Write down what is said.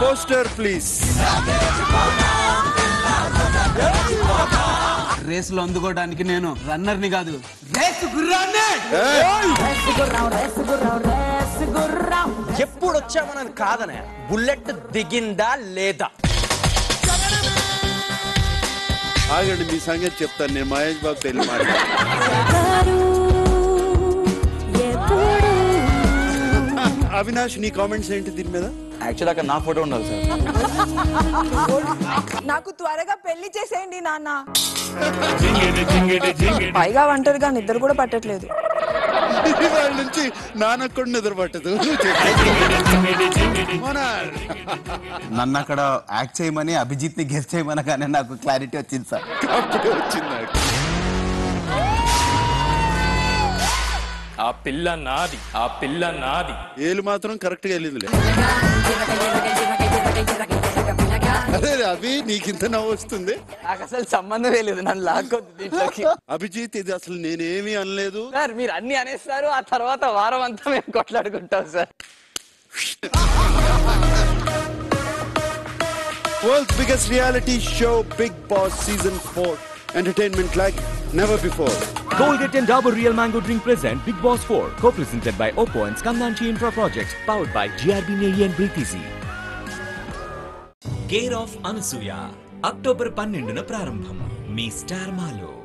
Poster please రేసులో అందుకోవడానికి నేను రన్నర్ని కాదు రేసు గుర్రాన్ని ఎప్పుడు వచ్చామన్నది కాదనే బుల్లెట్ దిగిందా లేదా ఆగండి మీ సంగతి చెప్తాను నేను మహేష్ బాబు తెలియ మాట్లాడు అవినాష్ నీ కామెంట్స్ ఏంటి దీని మీద యాక్చువల్ అక్కడ నా ఫోటో ఉండాలి సార్ నాకు త్వరగా పెళ్లి చేసేయండి నాన్న పైగా ఒంటరిగా నిద్ర కూడా పట్టట్లేదు వాళ్ళ నుంచి నాన్నకు కూడా నిద్ర పట్టదు మోనాల్. నన్ను అక్కడ యాక్ట్ చేయమని అభిజిత్ ని గెస్ట్ చేయమనగానే నాకు క్లారిటీ వచ్చింది సార్ అప్పుడే వచ్చింది నాకు ఆ పిల్ల నాది ఆ పిల్ల నాది ఏలు మాత్రం కరెక్ట్ గా వెళ్ళిందిలే అదే అభి నీకింత నవ్వు వస్తుంది నాకు అసలు సంబంధమే లేదు నన్ను లాక్కొద్దు దీంట్లోకి అభిజిత్ ఇది అసలు నేనేమీ అనలేదు సార్ మీరు అన్ని అనేస్తారు ఆ తర్వాత వారం అంతా మేము కొట్లాడుకుంటాం sir World's biggest reality show, Big Boss Season 4. Entertainment like never before. Colgate and Dabur Real Mango Drink present Big Boss 4, co-presented by Oppo and Skandanchi Infra Projects, powered by GRB Navy and Breathe Easy. Gear of Anasuya October పన్నెండున ప్రారంభం మీ star మాలో